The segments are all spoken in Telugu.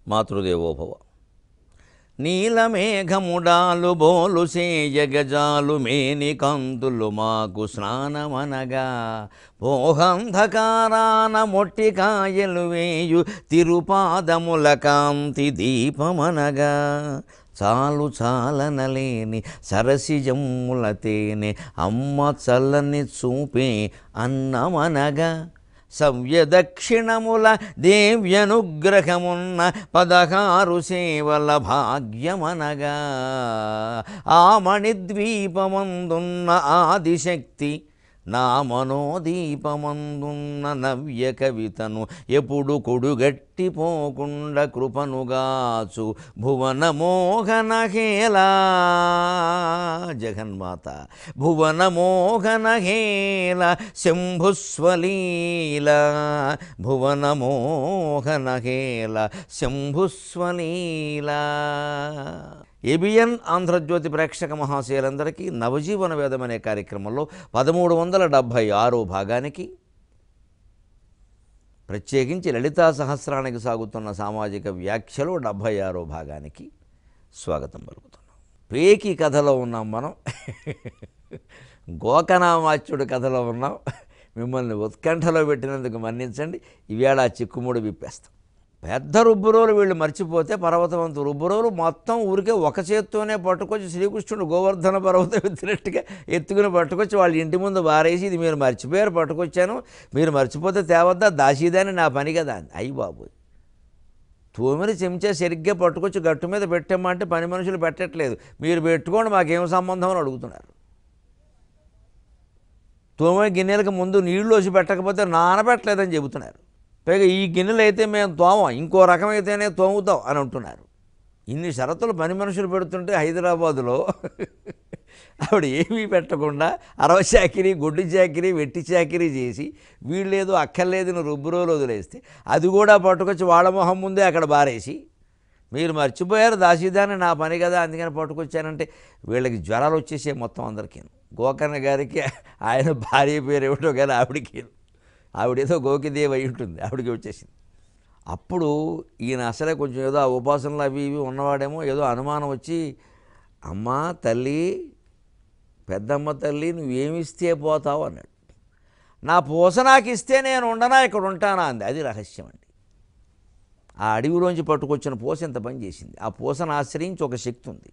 మాతృదేవోభవ నీలమేఘముడాలు బోలు సేయగజాలు మేని కంతులు మాకు స్నానమనగా పోహంధకారాన మొట్టి కాయలు వేయు తిరుపాదముల కాంతి దీపమనగా చాలు చాలనలేని సరసిజమ్ముల తేనె అమ్మ చల్లని చూపే అన్నమనగా సవ్య దక్షిణముల దేవ్యనుగ్రహమున్న పదహారు సేవల భాగ్యమనగా ఆ మణిద్వీపమందున్న ఆదిశక్తి నా మనోదీపమందున్న నవ్య కవితను ఎప్పుడు కొడుగట్టిపోకుండా కృపనుగాచు భువన మోహన హేలా జగన్మాత భువన మోహన హేల శంభుస్వలీల భువన మోహన హేల శంభుస్వలీల ఏబిఎన్ ఆంధ్రజ్యోతి ప్రేక్షక మహాశయులందరికీ నవజీవన వేదం అనే కార్యక్రమంలో పదమూడు వందల డెబ్భై ఆరో భాగానికి ప్రత్యేకించి లలితా సహస్రానికి సాగుతున్న సామాజిక వ్యాఖ్యలో డెబ్భై ఆరో భాగానికి స్వాగతం పలుకుతున్నాం పేకి కథలో ఉన్నాం మనం గోకనామాచ్యుడి కథలో ఉన్నాం మిమ్మల్ని ఉత్కంఠలో పెట్టినందుకు మన్నించండి ఈవేళ ఆ చిక్కుముడి విప్పేస్తాం పెద్ద రుబ్బురోలు వీళ్ళు మర్చిపోతే పర్వతవంతు రుబ్బురోలు మొత్తం ఊరికే ఒక చేత్తోనే పట్టుకొచ్చి శ్రీకృష్ణుడు గోవర్ధన పర్వతం ఎత్తినట్టుగా ఎత్తుకుని పట్టుకొచ్చి వాళ్ళ ఇంటి ముందు బారేసి ఇది మీరు మర్చిపోయారు పట్టుకొచ్చాను మీరు మర్చిపోతే తేవద్దా దాసీదాని నా పని కదా అంది అయ్యి బాబు తూమిరి చెంచా సరిగ్గా పట్టుకొచ్చి గట్టు మీద పెట్టామంటే పని మనుషులు పెట్టట్లేదు మీరు పెట్టుకోండి మాకేం సంబంధం అని అడుగుతున్నారు తోమే గిన్నెలకు ముందు నీళ్లు వచ్చి పెట్టకపోతే నానబెట్టలేదని చెబుతున్నారు పైగా ఈ గిన్నెలు అయితే మేము తోమం ఇంకో రకమైతేనే తోముతాం అని అంటున్నారు ఇన్ని షరతులు పని మనుషులు పెడుతుంటే హైదరాబాదులో ఆవిడ ఏమీ పెట్టకుండా అరవ చాకిరి గొడ్డు చాకిరి వెట్టి చాకిరి చేసి వీళ్ళేదో అక్కర్లేదని రుబ్బురోలు వదిలేస్తే అది కూడా పట్టుకొచ్చి వాళ్ళ మొహం ముందే అక్కడ బారేసి మీరు మర్చిపోయారు దాసీదాన్ని నా పని కదా అందుకని పట్టుకొచ్చానంటే వీళ్ళకి జ్వరాలు వచ్చేసే మొత్తం అందరికీ గోకర్ణ గారికి ఆయన భార్య పేరు ఏమిటో కానీ ఆవిడకి ఆవిడేదో గోకిదేవి అయి ఉంటుంది ఆవిడకి వచ్చేసింది అప్పుడు ఈయన అసలే కొంచెం ఏదో ఆ ఉపాసనలు అవి ఇవి ఉన్నవాడేమో ఏదో అనుమానం వచ్చి అమ్మా తల్లి పెద్దమ్మ తల్లి నువ్వేమిస్తే పోతావు అన్నాడు నా పూస నాకు ఇస్తే నేను ఉండనా ఇక్కడ ఉంటానా అంది అది రహస్యం అండి ఆ అడవిలోంచి పట్టుకొచ్చిన పూస ఇంత పని చేసింది ఆ పూసను ఆశ్రయించి ఒక శక్తి ఉంది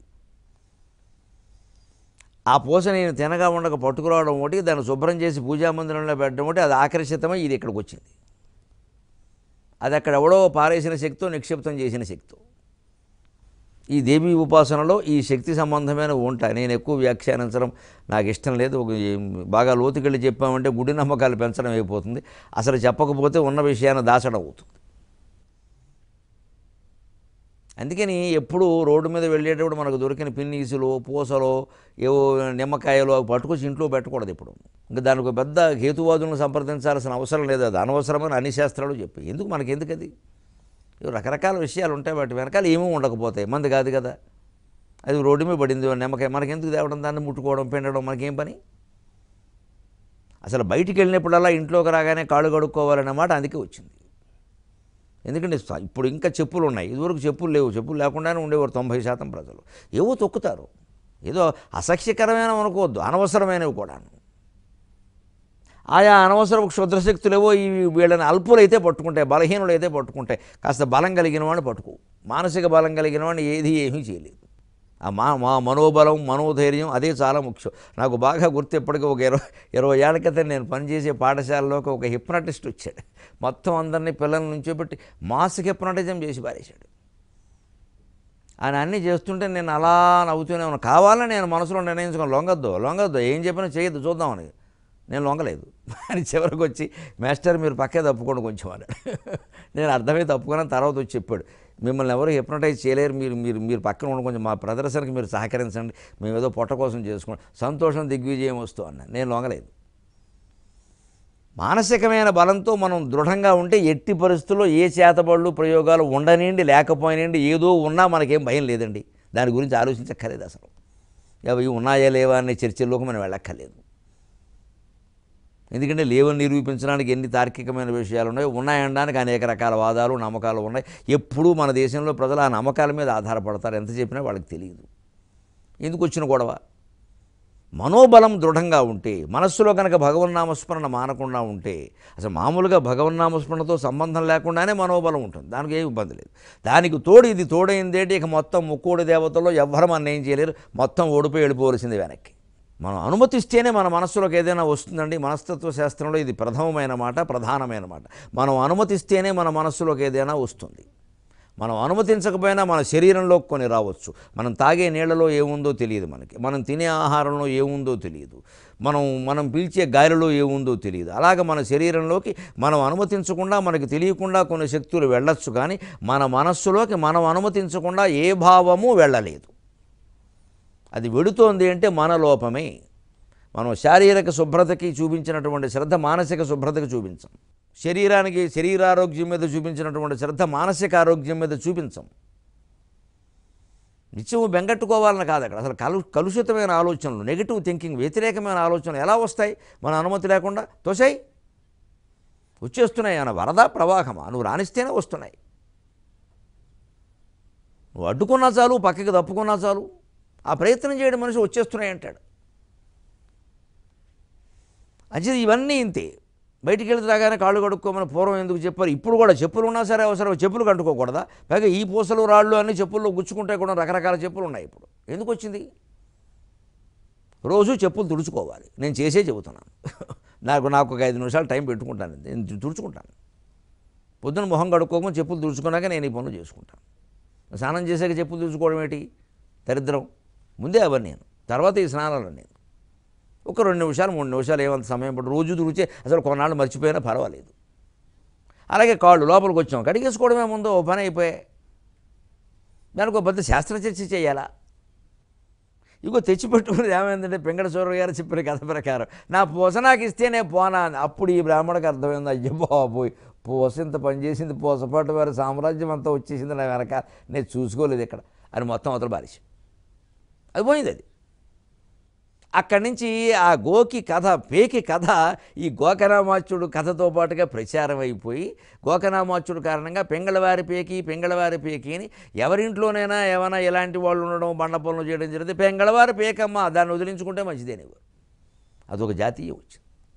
ఆ పూస నేను తినగా ఉండక పట్టుకురావడం ఒకటి దాన్ని శుభ్రం చేసి పూజా మందిరంలో పెట్టడం ఒకటి అది ఆకర్షితమై ఇది ఇక్కడికి వచ్చింది అది అక్కడ ఎవడో పారేసిన శక్తితో నిక్షిప్తం చేసిన శక్తి ఈ దేవీ ఉపాసనలో ఈ శక్తి సంబంధమైన ఉంటాయి నేను ఎక్కువ వ్యాఖ్యానించడం నాకు ఇష్టం లేదు ఒక బాగా లోతుకెళ్ళి చెప్పామంటే గుడి నమ్మకాలు పెంచడం అయిపోతుంది అసలు చెప్పకపోతే ఉన్న విషయాన్ని దాచడం అవుతుంది అందుకని ఎప్పుడు రోడ్డు మీద వెళ్ళేటప్పుడు మనకు దొరికిన పిన్నీసులు పూసలో ఏవో నిమ్మకాయలు అవి పట్టుకొచ్చి ఇంట్లో పెట్టకూడదు ఇప్పుడు ఇంకా దానికి ఒక పెద్ద హేతువాదులను సంప్రదించాల్సిన అవసరం లేదు అది అనవసరమని అన్ని శాస్త్రాలు చెప్పి ఎందుకు మనకి ఎందుకు అది ఇవి రకరకాల విషయాలు ఉంటాయి వాటి వెనకాల ఏమీ ఉండకపోతాయి మంది కాదు కదా అది రోడ్డు మీద పడింది నిమ్మకాయ మనకెందుకు తేవడం దాన్ని ముట్టుకోవడం పిండడం మనకేం పని అసలు బయటికి వెళ్ళినప్పుడల్లా ఇంట్లోకి రాగానే కాళ్ళు కడుక్కోవాలనే మాట అందుకే వచ్చింది ఎందుకంటే స- ఇప్పుడు ఇంకా చెప్పులు ఉన్నాయి ఇదివరకు చెప్పులు లేవు చెప్పులు లేకుండానే ఉండేవారు తొంభై శాతం ప్రజలు ఏవో తొక్కుతారు ఏదో అసహ్యకరమైన అనుకోవద్దు అనవసరమైనవి కూడాను ఆయా అనవసరపు క్షుద్రశక్తులు ఏవో ఈ వీళ్ళని అల్పులైతే పట్టుకుంటాయి బలహీనులు అయితే పట్టుకుంటాయి కాస్త బలం కలిగిన వాడిని పట్టుకో మానసిక బలం కలిగిన వాడిని ఏది ఏమీ చేయలేదు ఆ మా మా మనోబలం మనోధైర్యం అదే చాలా ముఖ్యం నాకు బాగా గుర్తు ఎప్పటికీ ఒక ఇరవై ఇరవై ఏళ్ళ క్రితం నేను పనిచేసే పాఠశాలలోకి ఒక హిప్నటిస్ట్ వచ్చాడు మొత్తం అందరినీ పిల్లల నుంచోబెట్టి మాస్క్ హిప్నటిజం చేసి పారేశాడు ఆయన అన్నీ చేస్తుంటే నేను అలా నవ్వుతూనే ఉన్నాను కావాలని నేను మనసులో నిర్ణయించుకొని లొంగద్దు లొంగద్దు ఏం చెప్పినా చేయొద్దు చూద్దామని నేను లొంగలేదు అని చివరికి వచ్చి మాస్టర్ మీరు పక్కే తప్పుకోండి కొంచెం అన్నాడు నేను అర్థమై తప్పుకున్నాను తర్వాత వచ్చి చెప్పాడు మిమ్మల్ని ఎవరు హిప్నటైజ్ చేయలేరు మీరు మీరు మీరు పక్కన ఉండి కొంచెం మా ప్రదర్శనకి మీరు సహకరించండి మేము ఏదో పొట్ట కోసం చేసుకోండి సంతోషం దిగ్విజయం వస్తూ అన్నాను నేను లొంగలేదు మానసికమైన బలంతో మనం దృఢంగా ఉంటే ఎట్టి పరిస్థితుల్లో ఏ చేతబళ్ళు ప్రయోగాలు ఉండనివ్వండి లేకపోయినండి ఏదో ఉన్నా మనకేం భయం లేదండి దాని గురించి ఆలోచించక్కర్లేదు అసలు అవి ఉన్నాయా లేవా అనే చర్చల్లోకి మనం వెళ్ళక్కర్లేదు ఎందుకంటే లేవని నిరూపించడానికి ఎన్ని తార్కికమైన విషయాలు ఉన్నాయో ఉన్నాయనడానికి అనేక రకాల వాదాలు నమ్మకాలు ఉన్నాయి ఎప్పుడూ మన దేశంలో ప్రజలు ఆ నమ్మకాల మీద ఆధారపడతారు ఎంత చెప్పినా వాళ్ళకి తెలియదు ఎందుకు వచ్చిన గొడవ మనోబలం దృఢంగా ఉంటే మనస్సులో కనుక భగవన్నామస్మరణ మానకుండా ఉంటే అసలు మామూలుగా భగవన్నామస్మరణతో సంబంధం లేకుండానే మనోబలం ఉంటుంది దానికి ఏమి ఇబ్బంది లేదు దానికి తోడు ఇది తోడైందేంటి ఇక మొత్తం ముక్కోడి దేవతల్లో ఎవ్వరు మన ఏం చేయలేరు మొత్తం ఓడిపోయి వెళ్ళిపోవలసింది వెనక్కి మనం అనుమతిస్తేనే మన మనస్సులోకి ఏదైనా వస్తుందండి మనస్తత్వ శాస్త్రంలో ఇది ప్రథమమైన మాట ప్రధానమైన మాట మనం అనుమతిస్తేనే మన మనస్సులోకి ఏదైనా వస్తుంది మనం అనుమతించకపోయినా మన శరీరంలో కొన్ని రావచ్చు మనం తాగే నీళ్లలో ఏముందో తెలియదు మనకి మనం తినే ఆహారంలో ఏముందో తెలియదు మనం మనం పీల్చే గాలిలో ఏముందో తెలియదు అలాగ మన శరీరంలోకి మనం అనుమతించకుండా మనకి తెలియకుండా కొన్ని శక్తులు వెళ్ళొచ్చు కానీ మన మనస్సులోకి మనం అనుమతించకుండా ఏ భావము వెళ్ళలేదు అది వెడుతోంది అంటే మన లోపమే మనం శారీరక శుభ్రతకి చూపించినటువంటి శ్రద్ధ మానసిక శుభ్రతకి చూపించం శరీరానికి శరీరారోగ్యం మీద చూపించినటువంటి శ్రద్ధ మానసిక ఆరోగ్యం మీద చూపించం నిత్యము బెంగట్టుకోవాలని కాదు అక్కడ అసలు కలు కలుషితమైన ఆలోచనలు నెగిటివ్ థింకింగ్ వ్యతిరేకమైన ఆలోచనలు ఎలా వస్తాయి మన అనుమతి లేకుండా తోసాయి వచ్చేస్తున్నాయి అన్న వరద ప్రవాహమా నువ్వు రాణిస్తేనే వస్తున్నాయి నువ్వు అడ్డుకున్నా చాలు పక్కకి తప్పుకున్నా చాలు ఆ ప్రయత్నం చేయడం మనిషి వచ్చేస్తున్నాయి అంటాడు అంచేది ఇవన్నీ ఇంతే బయటికి వెళ్తే రాగానే కాళ్ళు కడుక్కోమని పూర్వం ఎందుకు చెప్పారు ఇప్పుడు కూడా చెప్పులు ఉన్నా సరే అవసరం చెప్పులు కట్టుకోకూడదా పైగా ఈ పూసలు రాళ్ళు అన్ని చెప్పుల్లో గుచ్చుకుంటే కూడా రకరకాల చెప్పులు ఉన్నాయి ఇప్పుడు ఎందుకు వచ్చింది రోజు చెప్పులు తుడుచుకోవాలి నేను చేసే చెబుతున్నాను నాకు నాకు ఒక ఐదు నిమిషాలు టైం పెట్టుకుంటాను నేను తుడుచుకుంటాను పొద్దున మొహం కడుక్కోమని చెప్పులు తుడుచుకున్నాక నేను ఈ పనులు చేసుకుంటాను స్నానం చేసాక చెప్పులు తుడుచుకోవడం ఏంటి దరిద్రం ముందే అవన్నీ నేను తర్వాత ఈ స్నానాలు నేను ఒక రెండు నిమిషాలు మూడు నిమిషాలు ఏమంత సమయం పడు రోజు తుడిచే అసలు కొన్నాళ్ళు మర్చిపోయినా పర్వాలేదు అలాగే కాళ్ళు లోపలికి వచ్చాం కడిగేసుకోవడమే ముందు ఓ పని అయిపోయాయి దానికి ఒక పెద్ద శాస్త్రచర్చ చేయాలా ఇగో తెచ్చిపెట్టుకున్నది ఏమైందంటే వెంకట సూర్య గారు చెప్పిన కథ ప్రకారం నా పూస నాకు ఇస్తే నేను పోనా అని. అప్పుడు ఈ బ్రాహ్మణుడికి అర్థమైంది అయ్యో బాబోయ్ పూస ఇంత పనిచేసింది పూసపాటు వారి సామ్రాజ్యం అంతా వచ్చేసింది నా వెనక నేను చూసుకోలేదు ఇక్కడ అని మొత్తం అవతల బారేసి అది పోయింది అది అక్కడి నుంచి ఆ గోకి కథ పేకి కథ ఈ గోకరామాచ్యుడు కథతో పాటుగా ప్రచారం అయిపోయి గోకరామాచ్యుడు కారణంగా పెంగళవారి పేకి పెంగళవారి పేకి అని ఎవరింట్లోనైనా ఏమైనా ఎలాంటి వాళ్ళు ఉండడం బండ పనులు చేయడం జరిగితే పెంగళవారి పేకమ్మ దాన్ని వదిలించుకుంటే మంచిదేనివ్వరు అదొక జాతీయం వచ్చింది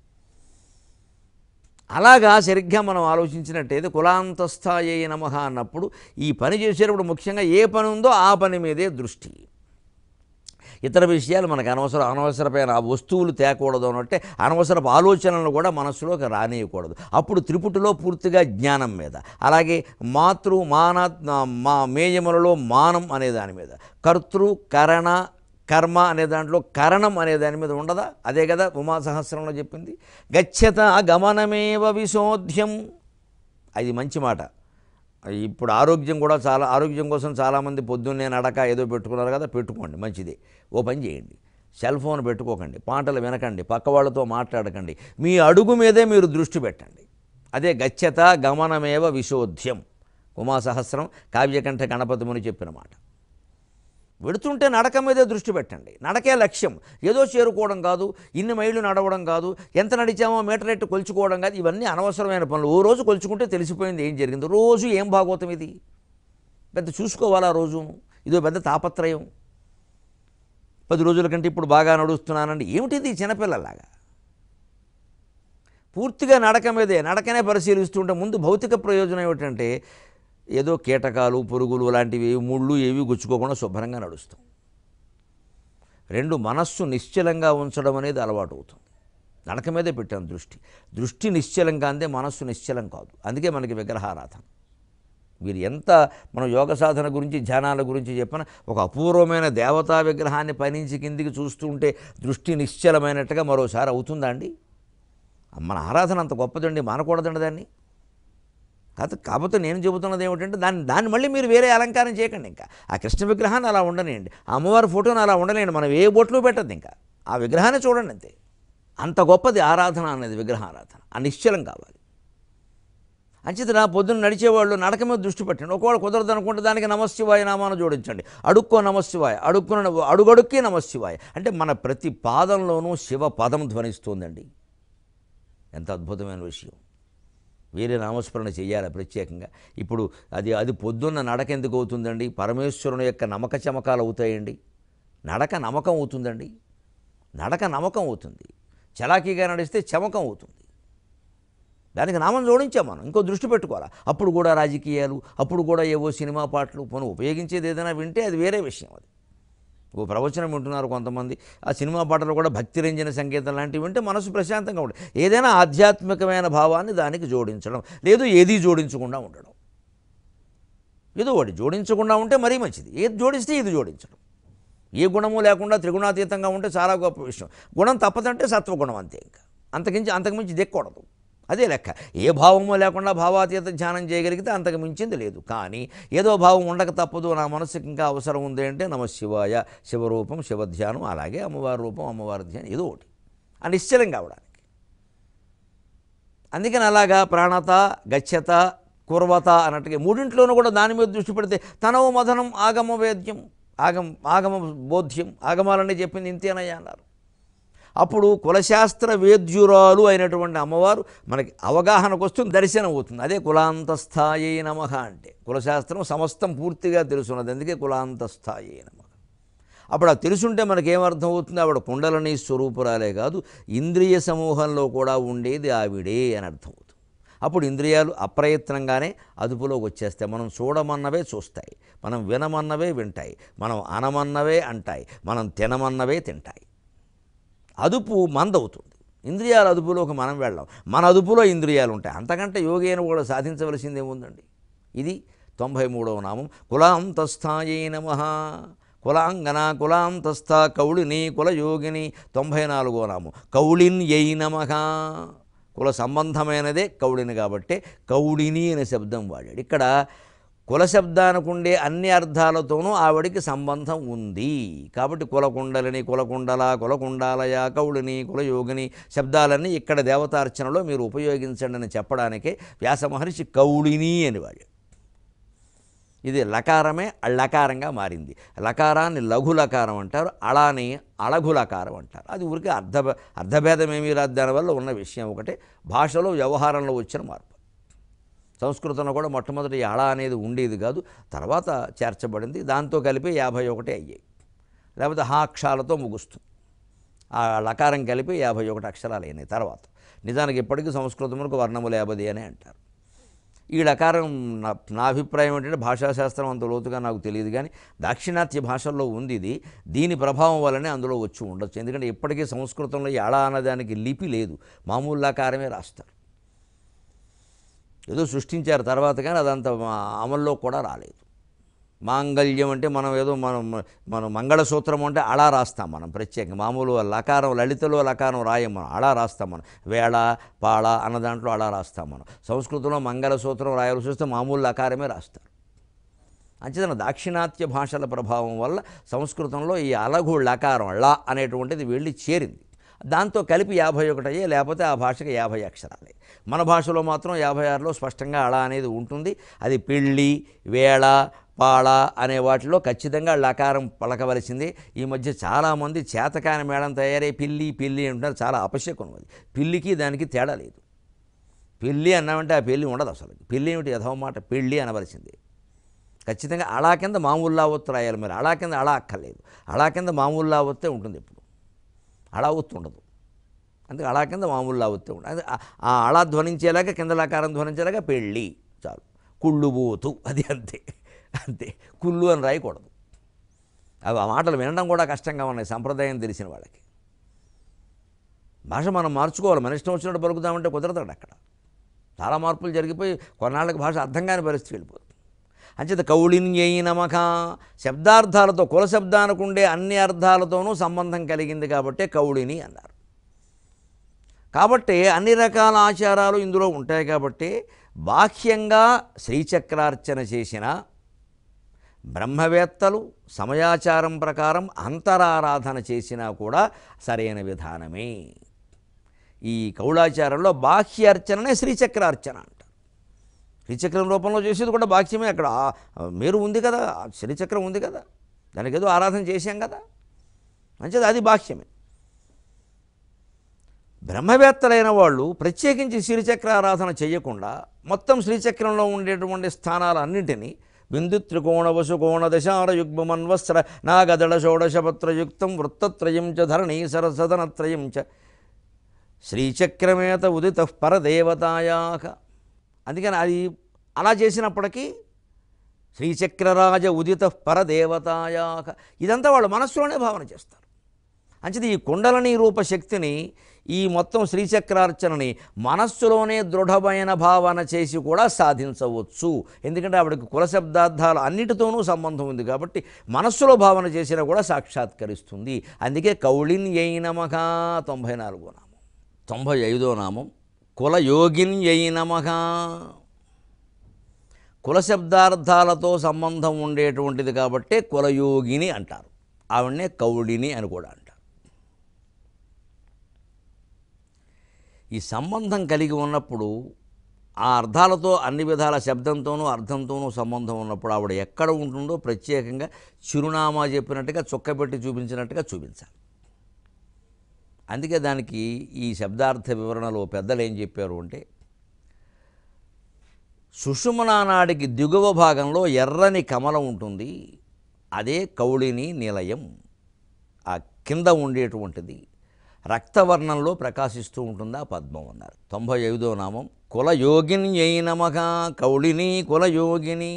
అలాగా సరిగ్గా మనం ఆలోచించినట్టయితే కులాంతస్థాయ నమః అన్నప్పుడు ఈ పని చేసేటప్పుడు ముఖ్యంగా ఏ పని ఉందో ఆ పని మీదే దృష్టి ఇతర విషయాలు మనకు అనవసరం అనవసరమైన ఆ వస్తువులు తేకూడదు అన్నట్టే అనవసరపు ఆలోచనలు కూడా మనస్సులోకి రానియకూడదు అప్పుడు త్రిపుటిలో పూర్తిగా జ్ఞానం మీద అలాగే మాతృ మాన మా మేయములలో మానం అనే దాని మీద కర్తృ కరణ కర్మ అనే దాంట్లో కరణం అనే దాని మీద ఉండదా అదే కదా ఉమా సహస్రంలో చెప్పింది గచ్చత గమనమేవ విశోధ్యం అది మంచి మాట ఇప్పుడు ఆరోగ్యం కూడా చాలా ఆరోగ్యం కోసం చాలామంది పొద్దున్నే నడక ఏదో పెట్టుకున్నారు కదా పెట్టుకోండి మంచిది ఓ పని చేయండి సెల్ ఫోన్ పెట్టుకోకండి పాటలు వినకండి పక్క వాళ్ళతో మాట్లాడకండి మీ అడుగు మీదే మీరు దృష్టి పెట్టండి అదే గచ్చత గమనమేవ విశోధ్యం ఉమా సహస్రం కావ్యకంఠ గణపతి ముని చెప్పిన మాట వెడుతుంటే నడక మీదే దృష్టి పెట్టండి నడకే లక్ష్యం ఏదో చేరుకోవడం కాదు ఇన్ని మైళ్ళు నడవడం కాదు ఎంత నడిచామో మీటర్ ఎట్టు కొలుచుకోవడం కాదు ఇవన్నీ అనవసరమైన పనులు ఓ రోజు కొలుచుకుంటే తెలిసిపోయింది ఏం జరిగింది రోజు ఏం భాగవతం ఇది పెద్ద చూసుకోవాలా రోజు ఇదో పెద్ద తాపత్రయం పది రోజుల కంటే ఇప్పుడు బాగా నడుస్తున్నానండి ఏమిటిది చిన్నపిల్లలాగా పూర్తిగా నడక మీదే నడకనే పరిశీలిస్తుంటే ముందు భౌతిక ప్రయోజనం ఏమిటంటే ఏదో కీటకాలు పురుగులు లాంటివి ఏవి ముళ్ళు ఏవి గుచ్చుకోకుండా శుభ్రంగా నడుస్తాం రెండు మనస్సు నిశ్చలంగా ఉంచడం అనేది అలవాటు అవుతుంది నడక మీదే పెట్టాను దృష్టి దృష్టి నిశ్చలంగా అందే మనస్సు నిశ్చలం కాదు అందుకే మనకి విగ్రహారాధన మీరు ఎంత మనం యోగ సాధన గురించి ధ్యానాల గురించి చెప్పిన ఒక అపూర్వమైన దేవతా విగ్రహాన్ని పైనుంచి కిందికి చూస్తుంటే దృష్టి నిశ్చలమైనట్టుగా మరోసారి అవుతుందా అండి మన ఆరాధన అంత గొప్పదండి మానకూడదండి దాన్ని కాదు కాకపోతే నేను చెబుతున్నది ఏమిటంటే దాన్ని దాన్ని మళ్ళీ మీరు వేరే అలంకారం చేయకండి ఇంకా ఆ కృష్ణ విగ్రహాన్ని అలా ఉండనియండి ఆ అమ్మవారి ఫోటోని అలా ఉండలేండి మనం ఏ బొట్లు పెట్టద్దు ఇంకా ఆ విగ్రహాన్ని చూడండి అంతే అంత గొప్పది ఆరాధన అనేది విగ్రహారాధన ఆ నిశ్చలం కావాలి అంచేత నా పొద్దున్న నడిచేవాళ్ళు నడక మీద దృష్టి పెట్టండి ఒకవేళ కుదరదు అనుకుంటే దానికి నమశివాయ నామాను జోడించండి అడుక్కో నమశివాయ అడుక్కున్న అడుగడుక్కి నమశివాయ అంటే మన ప్రతి పాదంలోనూ శివ పదం ధ్వనిస్తుందండి ఎంత అద్భుతమైన విషయం వేరే నామస్మరణ చేయాలి ప్రత్యేకంగా ఇప్పుడు అది అది పొద్దున్న నడక ఎందుకు అవుతుందండి పరమేశ్వరుని యొక్క నమ్మక చమకాలు అవుతాయండి నడక నమ్మకం అవుతుందండి నడక నమ్మకం అవుతుంది చలాకీగా నడిస్తే చమకం అవుతుంది దానికి నామం జోడించాం మనం ఇంకో దృష్టి పెట్టుకోవాలి అప్పుడు కూడా రాజకీయాలు అప్పుడు కూడా ఏవో సినిమా పాటలు మనం ఉపయోగించేది ఏదైనా వింటే అది వేరే విషయం అది ఓ ప్రవచనం వింటున్నారు కొంతమంది ఆ సినిమా పాటలు కూడా భక్తి రంజన సంగీతం లాంటివి వింటే మనసు ప్రశాంతంగా ఉంటుంది ఏదైనా ఆధ్యాత్మికమైన భావాన్ని దానికి జోడించడం లేదు ఏది జోడించకుండా ఉండడం ఏదో ఒకటి జోడించకుండా ఉంటే మరీ మంచిది ఏది జోడిస్తే ఇది జోడించడం ఏ గుణము లేకుండా త్రిగుణాతీతంగా ఉంటే చాలా గొప్ప విషయం గుణం తప్పదంటే సత్వగుణం అంతే ఇంకా అంతకించి అంతకుమించి దిక్కకూడదు అదే లెక్క ఏ భావము లేకుండా భావాతీత ధ్యానం చేయగలిగితే అంతకు మించింది లేదు కానీ ఏదో భావం ఉండక తప్పదు నా మనసుకి ఇంకా అవసరం ఉంది అంటే నమ శివాయ శివరూపం శివధ్యానం అలాగే అమ్మవారి రూపం అమ్మవారి ధ్యానం ఏదో ఒకటి ఆ నిశ్చలం కావడానికి అందుకని అలాగా ప్రాణత గచ్చత కుర్వత అన్నట్టుగా మూడింట్లోనూ కూడా దాని మీద దృష్టి పెడితే తనవు మదనం ఆగమ వేద్యం ఆగమ ఆగమ బోధ్యం ఆగమాలన్నీ చెప్పింది ఇంతేనయ్యా అన్నారు అప్పుడు కులశాస్త్ర వేద్యురాలు అయినటువంటి అమ్మవారు మనకి అవగాహనకు వస్తుంది దర్శనం అవుతుంది అదే కులాంతస్థాయి నమః అంటే కులశాస్త్రం సమస్తం పూర్తిగా తెలుసున్నది అందుకే కులాంతస్థాయి నమః అప్పుడు అది తెలుసుంటే మనకేమర్థం అవుతుంది ఆవిడ కుండలని స్వరూపురాలే కాదు ఇంద్రియ సమూహంలో కూడా ఉండేది ఆవిడే అని అర్థం అవుతుంది అప్పుడు ఇంద్రియాలు అప్రయత్నంగానే అదుపులోకి వచ్చేస్తాయి మనం చూడమన్నవే చూస్తాయి మనం వినమన్నవే వింటాయి మనం అనమన్నవే అంటాయి మనం తినమన్నవే తింటాయి అదుపు మందవుతుంది ఇంద్రియాల అదుపులోకి మనం వెళ్ళాం మన అదుపులో ఇంద్రియాలు ఉంటాయి అంతకంటే యోగేన కూడా సాధించవలసింది ఏముందండి ఇది తొంభై మూడవ నామం కులాంతస్థాయే నమ కులాంగన కులాంతస్థ కౌళిని కులయోగిని తొంభై నాలుగో నామం కౌళిన్ యై నమః కుల సంబంధమైనదే కౌళిని కాబట్టి కౌళిని అనే శబ్దం వాడాడు ఇక్కడ కుల శబ్దానికి ఉండే అన్ని అర్థాలతోనూ ఆవిడికి సంబంధం ఉంది కాబట్టి కులకుండలిని కులకుండల కులకుండాలయ కౌళిని కులయోగిని శబ్దాలన్నీ ఇక్కడ దేవతార్చనలో మీరు ఉపయోగించండి అని చెప్పడానికే వ్యాస మహర్షి కౌళిని అని వాడాడు ఇది లకారమే అళ్ళకారంగా మారింది లకారాన్ని లఘు లకారం అంటారు అళాని అళఘు లకారం అంటారు అది ఊరికే అర్ధ అర్ధభేదం ఏమీ రాదు దానివల్ల ఉన్న విషయం ఒకటే భాషలో వ్యవహారంలో వచ్చిన మార్పు సంస్కృతంలో కూడా మొట్టమొదటి అళ అనేది ఉండేది కాదు తర్వాత చేర్చబడింది దాంతో కలిపి యాభై ఒకటి అయ్యాయి లేకపోతే హా అక్షరాలతో ముగుస్తుంది ఆ లకారం కలిపి యాభై ఒకటి అక్షరాలు అయినాయి తర్వాత నిజానికి ఇప్పటికీ సంస్కృతములకు వర్ణములు యాభై అని అంటారు ఈ లకారం నా నా అభిప్రాయం ఏంటంటే భాషాశాస్త్రం అంత లోతుగా నాకు తెలియదు కానీ దాక్షిణాత్య భాషల్లో ఉంది ఇది దీని ప్రభావం వల్లనే అందులో వచ్చి ఉండొచ్చు ఎందుకంటే ఇప్పటికీ సంస్కృతంలో ఈ అళ అన్నదానికి లిపి లేదు మామూలు లకారమే రాస్తారు ఏదో సృష్టించారు తర్వాత కానీ అదంత మా- అమల్లో కూడా రాలేదు మాంగళ్యం అంటే మనం ఏదో మనం మనం మంగళసూత్రం అంటే అలా రాస్తాం మనం ప్రత్యేకంగా మామూలు లకారం లలితలో లకారం రాయం మనం అలా రాస్తాం మనం వేళ పాళ అన్న దాంట్లో అలా రాస్తాం మనం సంస్కృతంలో మంగళసూత్రం రాయాల్సి వస్తే మామూలు లకారమే రాస్తారు అంచేతన దాక్షిణాత్య భాషల ప్రభావం వల్ల సంస్కృతంలో ఈ అలఘు లకారం ళ అనేటువంటిది వెళ్ళి చేరింది దాంతో కలిపి యాభై ఒకటి అయ్యే లేకపోతే ఆ భాషకి యాభై అక్షరాలే మన భాషలో మాత్రం యాభై ఆరులో స్పష్టంగా అళ అనేది ఉంటుంది అది పెళ్ళి వేళ పాళ అనే వాటిలో ఖచ్చితంగా లకారం పలకవలసింది ఈ మధ్య చాలామంది చేతకాని మేడం తయారై పిల్లి పిల్లి అంటున్నారు చాలా అపశకునం అది పిల్లికి దానికి తేడా లేదు పెళ్ళి అన్నామంటే ఆ పెళ్ళి ఉండదు అసలు పెళ్ళి ఏమిటి యథవ మాట పెళ్ళి అనవలసింది ఖచ్చితంగా అలా కింద మామూలులా ఒత్తు రాయాలి మరి అలా కింద అలా అక్కర్లేదు అలా కింద మామూలులా ఒత్తే ఉంటుంది ఎప్పుడు అలా ఒత్తు ఉండదు అందుకే అలా కింద మామూలులా ఒత్తే ఉంటుంది అది ఆ- ఆ అలా ధ్వనించేలాగా కింద లకారం ధ్వనించేలాగా పెళ్ళి చాలు కుళ్ళుబోతు అది అంతే అంతే కుళ్ళు అని రాయకూడదు అవి ఆ మాటలు వినడం కూడా కష్టంగా ఉన్నాయి సంప్రదాయం తెలిసిన వాళ్ళకి భాష మనం మార్చుకోవాలి మన ఇష్టం వచ్చినట్టు పలుకుదామంటే కుదరదండి అక్కడ చాలా మార్పులు జరిగిపోయి కొన్నాళ్ళకి భాష అర్థం కాని పరిస్థితి వెళ్ళిపోతుంది అంచేత కౌళిన్యై నమక శబ్దార్థాలతో కుల శబ్దానికి ఉండే అన్ని అర్థాలతోనూ సంబంధం కలిగింది కాబట్టే కౌళిని అన్నారు కాబట్టి అన్ని రకాల ఆచారాలు ఇందులో ఉంటాయి కాబట్టి బాహ్యంగా శ్రీచక్రార్చన చేసిన బ్రహ్మవేత్తలు సమయాచారం ప్రకారం అంతరారాధన చేసినా కూడా సరైన విధానమే ఈ కౌళాచారంలో బాహ్యార్చననే శ్రీచక్రార్చన అంటారు శ్రీచక్రం రూపంలో చేసేది కూడా బాహ్యమే అక్కడ ఆ మేరు ఉంది కదా ఆ శ్రీచక్రం ఉంది కదా దానికి ఏదో ఆరాధన చేశాం కదా మంచిది అది బాహ్యమే బ్రహ్మవేత్తలైన వాళ్ళు ప్రత్యేకించి శ్రీచక్ర ఆరాధన చేయకుండా మొత్తం శ్రీచక్రంలో ఉండేటువంటి స్థానాలన్నింటినీ బిందు త్రికోణ వసుకోణ దశార యుగ్మన్వస్త్ర నాగదళ షోడశపత్రయుక్తం వృత్తత్రయం చ ధరణీ సరసదనత్రయం చ శ్రీచక్రమేత ఉదిత పరదేవతాయాక అందుకని అది అలా చేసినప్పటికీ శ్రీచక్రరాజ ఉదిత పరదేవతాయాక ఇదంతా వాళ్ళు మనస్సులోనే భావన చేస్తారు అంచేది ఈ కుండలని రూప శక్తిని ఈ మొత్తం శ్రీచక్రార్చనని మనస్సులోనే దృఢమైన భావన చేసి కూడా సాధించవచ్చు ఎందుకంటే ఆవిడకి కులశబ్దార్థాలు అన్నిటితోనూ సంబంధం ఉంది కాబట్టి మనస్సులో భావన చేసినా కూడా సాక్షాత్కరిస్తుంది అందుకే కౌళిన్ నమః తొంభై నాలుగో నామం తొంభై ఐదో నామం కులయోగిన్ నమః కులశబ్దార్థాలతో సంబంధం ఉండేటువంటిది కాబట్టే కులయోగిని అంటారు ఆవిడనే కౌళిని అని కూడా అంటారు ఈ సంబంధం కలిగి ఉన్నప్పుడు ఆ అర్థాలతో అన్ని విధాల శబ్దంతోనూ అర్థంతోనూ సంబంధం ఉన్నప్పుడు ఆవిడ ఎక్కడ ఉంటుందో ప్రత్యేకంగా చిరునామా చెప్పినట్టుగా చుక్కబెట్టి చూపించినట్టుగా చూపించాలి అందుకే దానికి ఈ శబ్దార్థ వివరణలో పెద్దలు ఏం చెప్పారు అంటే సుషుమనానాడికి దిగువ భాగంలో ఎర్రని కమలం ఉంటుంది అదే కౌళిని నిలయం ఆ కింద ఉండేటువంటిది రక్తవర్ణంలో ప్రకాశిస్తూ ఉంటుంది ఆ పద్మం అన్నారు తొంభై ఐదో నామం కులయోగిని నమక కౌళిని కులయోగిని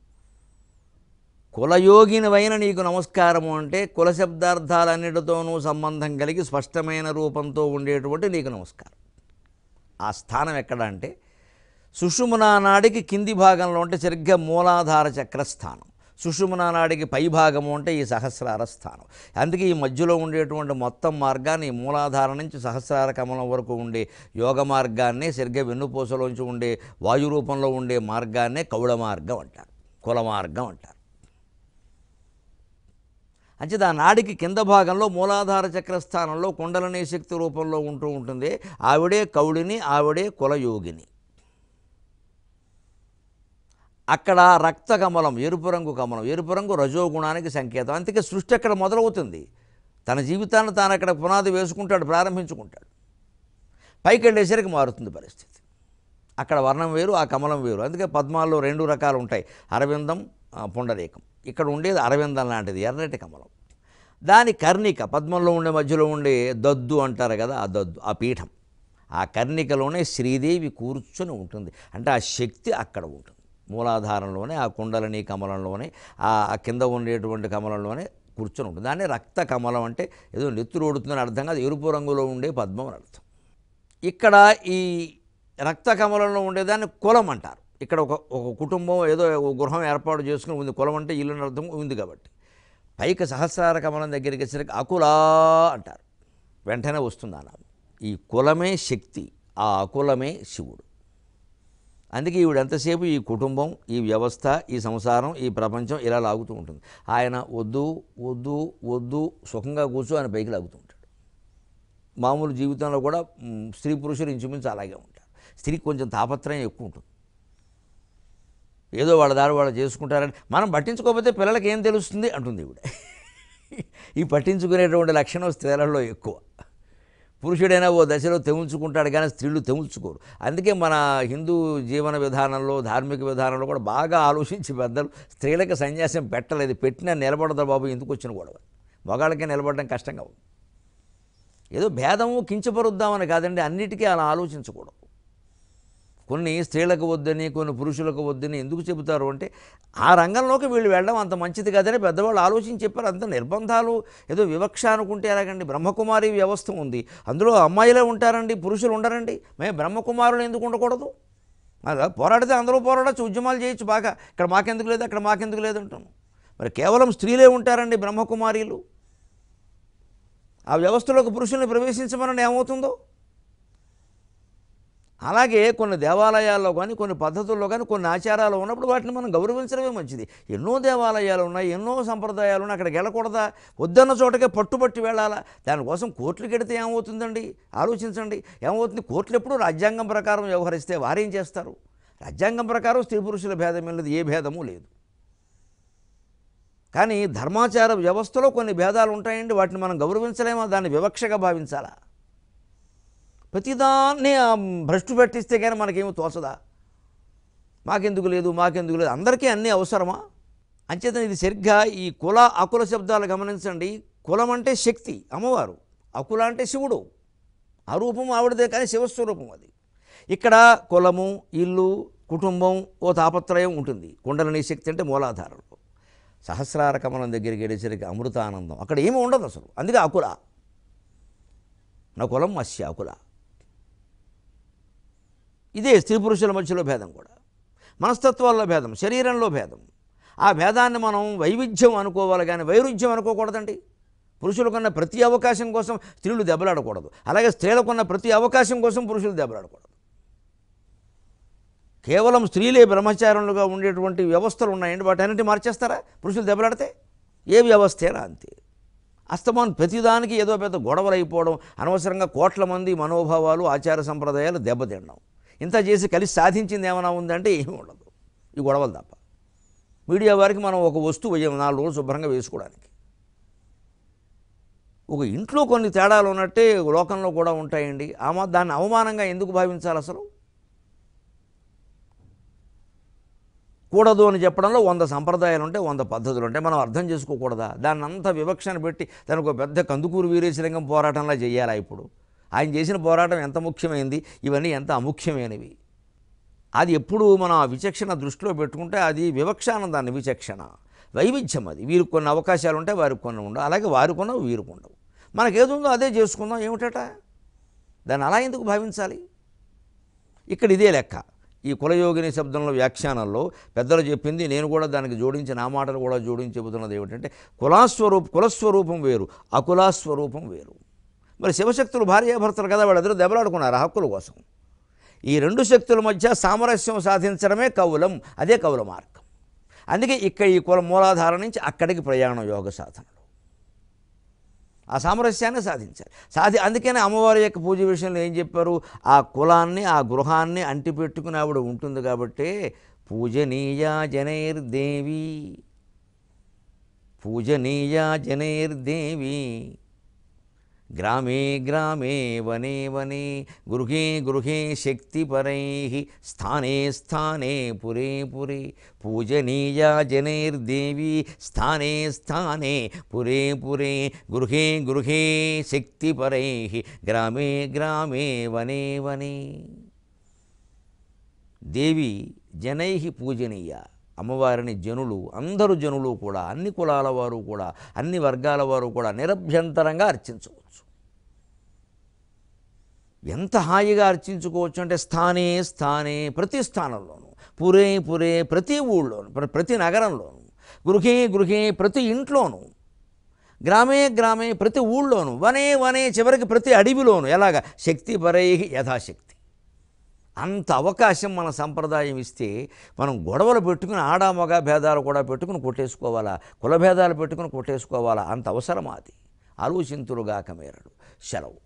కులయోగినివైన నీకు నమస్కారము అంటే కుల శబ్దార్థాలన్నిటితోనూ సంబంధం కలిగి స్పష్టమైన రూపంతో ఉండేటువంటి నీకు నమస్కారం ఆ స్థానం ఎక్కడ అంటే సుషుమ్నా నాడికి కింది భాగంలో అంటే సరిగ్గా మూలాధార చక్రస్థానం సుషుమ్నా నాడికి పై భాగము అంటే ఈ సహస్రార స్థానం అందుకే ఈ మధ్యలో ఉండేటువంటి మొత్తం మార్గాన్ని ఈ మూలాధార నుంచి సహస్రార కమలం వరకు ఉండే యోగ మార్గాన్నే సరిగ్గా వెన్నుపూసలోంచి ఉండే వాయు రూపంలో ఉండే మార్గాన్నే కౌళ మార్గం అంటారు కుల మార్గం అంటారు అంచేది ఆ నాడికి కింద భాగంలో మూలాధార చక్రస్థానంలో కుండలనే శక్తి రూపంలో ఉంటూ ఉంటుంది ఆవిడే కౌడిని ఆవిడే కులయోగిని అక్కడ రక్త కమలం ఎరుపు రంగు కమలం ఎరుపు రంగు రజోగుణానికి సంకేతం అందుకే సృష్టి అక్కడ మొదలవుతుంది తన జీవితాన్ని తాను అక్కడ పునాది వేసుకుంటాడు ప్రారంభించుకుంటాడు పైకి వెళ్ళేసరికి మారుతుంది పరిస్థితి అక్కడ వర్ణం వేరు ఆ కమలం వేరు అందుకే పద్మాల్లో రెండు రకాలు ఉంటాయి అరవిందం ఆ, పుండరీకం ఇక్కడ ఉండేది అరవిందం లాంటిది ఎర్రటి కమలం దాని కర్ణిక పద్మంలో ఉండే మధ్యలో ఉండే దద్దు అంటారు కదా ఆ దద్దు ఆ పీఠం ఆ కర్ణికలోనే శ్రీదేవి కూర్చొని ఉంటుంది అంటే ఆ శక్తి అక్కడ ఉంటుంది మూలాధారంలోనే ఆ కుండలని కమలంలోనే ఆ ఆ కింద ఉండేటువంటి కమలంలోనే కూర్చొని ఉంటుంది దాన్ని రక్త కమలం అంటే ఏదో నెత్తురు ఓడుతుందని అర్థం కాదు ఎరుపు రంగులో ఉండే పద్మం అని అర్థం ఇక్కడ ఈ రక్త కమలంలో ఉండేదాన్ని కులం అంటారు ఇక్కడ ఒక ఒక కుటుంబం ఏదో ఒక గృహం ఏర్పాటు చేసుకుని ఉంది కులం అంటే ఇల్లు అని అర్థం ఉంది కాబట్టి పైకి సహస్రార కమలం దగ్గరికి వచ్చేసరికి అకులా అంటారు వెంటనే వస్తుంది ఆ నామం ఈ కులమే శక్తి ఆ అకులమే శివుడు అందుకే ఈవిడ ఎంతసేపు ఈ కుటుంబం ఈ వ్యవస్థ ఈ సంసారం ఈ ప్రపంచం ఇలా లాగుతూ ఉంటుంది ఆయన వద్దు వద్దు వద్దు సుఖంగా కూర్చో అని పైకి లాగుతూ ఉంటాడు మామూలు జీవితంలో కూడా మ్, స్త్రీ పురుషులు ఇంచుమించు అలాగే ఉంటారు స్త్రీకి కొంచెం తాపత్రయం ఎక్కువ ఉంటుంది ఏదో వాళ్ళ దారి వాళ్ళు చేసుకుంటారని మనం పట్టించుకోకపోతే పిల్లలకి ఏం తెలుస్తుంది అంటుంది ఈవిడ ఈ పట్టించుకునేటువంటి లక్షణం స్త్రీలలో ఎక్కువ పురుషుడైనా ఓ దశలో తెముల్చుకుంటాడు కానీ స్త్రీలు తెముల్చుకోరు అందుకే మన హిందూ జీవన విధానంలో ధార్మిక విధానంలో కూడా బాగా ఆలోచించి పెద్దలు స్త్రీలకు సన్యాసం పెట్టలేదు పెట్టినా నిలబడదా బాబు ఎందుకు వచ్చిన గొడవ మగాళ్ళకే నిలబడడం కష్టంగా ఉంది ఏదో భేదము కించపరుద్దామని కాదండి అన్నిటికీ అలా ఆలోచించకూడదు కొన్ని స్త్రీలకు వద్దని కొన్ని పురుషులకు వద్దని ఎందుకు చెబుతారు అంటే ఆ రంగంలోకి వీళ్ళు వెళ్ళడం అంత మంచిది కాదని పెద్దవాళ్ళు ఆలోచించి చెప్పారు అంత నిర్బంధాలు ఏదో వివక్ష అనుకుంటే ఎలాగండి బ్రహ్మకుమారి వ్యవస్థ ఉంది అందులో అమ్మాయిలే ఉంటారండి పురుషులు ఉండరండి మేము బ్రహ్మకుమారులు ఎందుకు ఉండకూడదు అలా పోరాడితే అందరూ పోరాడచ్చు ఉద్యమాలు చేయొచ్చు బాగా ఇక్కడ మాకెందుకు లేదు అక్కడ మాకెందుకు లేదు అంటాము మరి కేవలం స్త్రీలే ఉంటారండి బ్రహ్మకుమారీలు ఆ వ్యవస్థలోకి పురుషుల్ని ప్రవేశించమని ఏమవుతుందో అలాగే కొన్ని దేవాలయాల్లో కానీ కొన్ని పద్ధతుల్లో కానీ కొన్ని ఆచారాలు ఉన్నప్పుడు వాటిని మనం గౌరవించడమే మంచిది ఎన్నో దేవాలయాలు ఉన్నాయి ఎన్నో సంప్రదాయాలు ఉన్నాయి అక్కడికి వెళ్ళకూడదా వద్దన్న చోటకే పట్టుబట్టి వెళ్ళాలా దానికోసం కోర్టులకు వెడితే ఏమవుతుందండి ఆలోచించండి ఏమవుతుంది కోర్టులు ఎప్పుడు రాజ్యాంగం ప్రకారం వ్యవహరిస్తే వారేం చేస్తారు రాజ్యాంగం ప్రకారం స్త్రీ పురుషుల భేదం లేదు ఏ భేదము లేదు కానీ ధర్మాచార వ్యవస్థలో కొన్ని భేదాలు ఉంటాయండి వాటిని మనం గౌరవించలేమా దాన్ని వివక్షగా భావించాలా ప్రతిదాన్ని ఆ భ్రష్టు పెట్టిస్తే కానీ మనకేమో తోచదా మాకెందుకు లేదు మాకెందుకు లేదు అందరికీ అన్నీ అవసరమా అంచేత ఇది సరిగ్గా ఈ కుల అకుల శబ్దాలు గమనించండి కులం అంటే శక్తి అమ్మవారు అకుల అంటే శివుడు ఆ రూపం ఆవిడదే కానీ శివస్వరూపం అది ఇక్కడ కులము ఇల్లు కుటుంబం ఓ తాపత్రయం ఉంటుంది కుండలని శక్తి అంటే మూలాధారంలో సహస్రార కమలం దగ్గరికి వెళ్ళేసరికి అమృతానందం అక్కడ ఏమీ ఉండదు అసలు అందుకే అకుల నా కులం మత్స్య అకుల ఇదే స్త్రీ పురుషుల మధ్యలో భేదం కూడా మనస్తత్వాల్లో భేదం శరీరంలో భేదం ఆ భేదాన్ని మనం వైవిధ్యం అనుకోవాలి కానీ వైరుధ్యం అనుకోకూడదండి పురుషులకున్న ప్రతి అవకాశం కోసం స్త్రీలు దెబ్బలాడకూడదు అలాగే స్త్రీలకున్న ప్రతి అవకాశం కోసం పురుషులు దెబ్బలాడకూడదు కేవలం స్త్రీలే బ్రహ్మచారులుగా ఉండేటువంటి వ్యవస్థలు ఉన్నాయండి వాటన్నిటి మార్చేస్తారా పురుషులు దెబ్బలాడితే ఏ వ్యవస్థైనా అంతే అస్తమాన్ ప్రతిదానికి ఏదో పెద్ద గొడవలు అయిపోవడం అనవసరంగా కోట్ల మంది మనోభావాలు ఆచార సంప్రదాయాలు దెబ్బతినడం ఇంత చేసి కలిసి సాధించింది ఏమైనా ఉందంటే ఏమీ ఉండదు ఈ గొడవలు తప్ప మీడియా వారికి మనం ఒక వస్తువు వేయం నాలుగు రోజులు శుభ్రంగా వేసుకోవడానికి ఒక ఇంట్లో కొన్ని తేడాలు ఉన్నట్టే లోకంలో కూడా ఉంటాయండి ఆ మా దాన్ని అవమానంగా ఎందుకు భావించాలి అసలు కూడదు అని చెప్పడంలో వంద సంప్రదాయాలు ఉంటాయి వంద పద్ధతులు ఉంటాయి మనం అర్థం చేసుకోకూడదా దాన్ని అంతా వివక్షను పెట్టి దానికి ఒక పెద్ద కందుకూరు వీరేశలింగం పోరాటంలా చేయాలా ఇప్పుడు ఆయన చేసిన పోరాటం ఎంత ముఖ్యమైనది ఇవన్నీ ఎంత అముఖ్యమైనవి అది ఎప్పుడు మనం ఆ విచక్షణ దృష్టిలో పెట్టుకుంటే అది వివక్షానందాన్ని విచక్షణ వైవిధ్యం అది వీరికి కొన్ని అవకాశాలు ఉంటాయి వారికి కొన్ని ఉండవు అలాగే వారికి ఉన్నవి వీరికి ఉండవు మనకి ఏది ఉందో అదే చేసుకుందాం ఏమిటట దాన్ని అలా ఎందుకు భావించాలి ఇక్కడ ఇదే లెక్క ఈ కులయోగిని శబ్దంలో వ్యాఖ్యానంలో పెద్దలు చెప్పింది నేను కూడా దానికి జోడించి నా మాటలు కూడా జోడించి చెబుతున్నది ఏమిటంటే కులాస్వరూప కులస్వరూపం వేరు అకులాస్వరూపం వేరు మరి శివశక్తులు భార్యాభర్తలు కదా వాళ్ళిద్దరూ దెబ్బలాడుకున్నారు ఆ హక్కుల కోసం ఈ రెండు శక్తుల మధ్య సామరస్యం సాధించడమే కవులం అదే కవుల మార్గం అందుకే ఇక్కడ ఈ కుల మూలాధారం నుంచి అక్కడికి ప్రయాణం యోగ సాధనలో ఆ సామరస్యాన్ని సాధించాలి సాధి అందుకనే అమ్మవారి యొక్క పూజ విషయంలో ఏం చెప్పారు ఆ కులాన్ని ఆ గృహాన్ని అంటిపెట్టుకుని ఆవిడ ఉంటుంది కాబట్టి పూజనీయ జనైర్దేవి పూజనీయ జనైర్దేవి గ్రామే గ్రామే వనే వనే గృహే గృహే శక్తిపరై స్థానే స్థానే పురే పురే పూజనీయా జనైర్దేవి స్థానే స్థానే పురే పురే గృహే గృహే శక్తిపరై గ్రామే గ్రామే వనే వనే దేవి జనై పూజనీయ అమ్మవారిని జనులు అందరు జనులు కూడా అన్ని కులాల వారు కూడా అన్ని వర్గాల వారు కూడా నిరభ్యంతరంగా అర్చించవచ్చు ఎంత హాయిగా అర్చించుకోవచ్చు అంటే స్థానే స్థానే ప్రతి స్థానంలోనూ పురే పురే ప్రతి ఊళ్ళోను ప్ర- ప్రతి నగరంలోను గృహే గృహే ప్రతి ఇంట్లోనూ గ్రామే గ్రామే ప్రతి ఊళ్ళోను వనే వనే చివరికి ప్రతి అడవిలోను ఎలాగ శక్తి పరై యథాశక్తి అంత అవకాశం మన సంప్రదాయం ఇస్తే మనం గొడవలు పెట్టుకుని ఆడా మగ భేదాలు కూడా పెట్టుకుని కొట్టేసుకోవాలా కుల భేదాలు పెట్టుకుని కొట్టేసుకోవాలా అంత అవసరమా అది ఆలోచింతులుగాక మేరడు సెలవు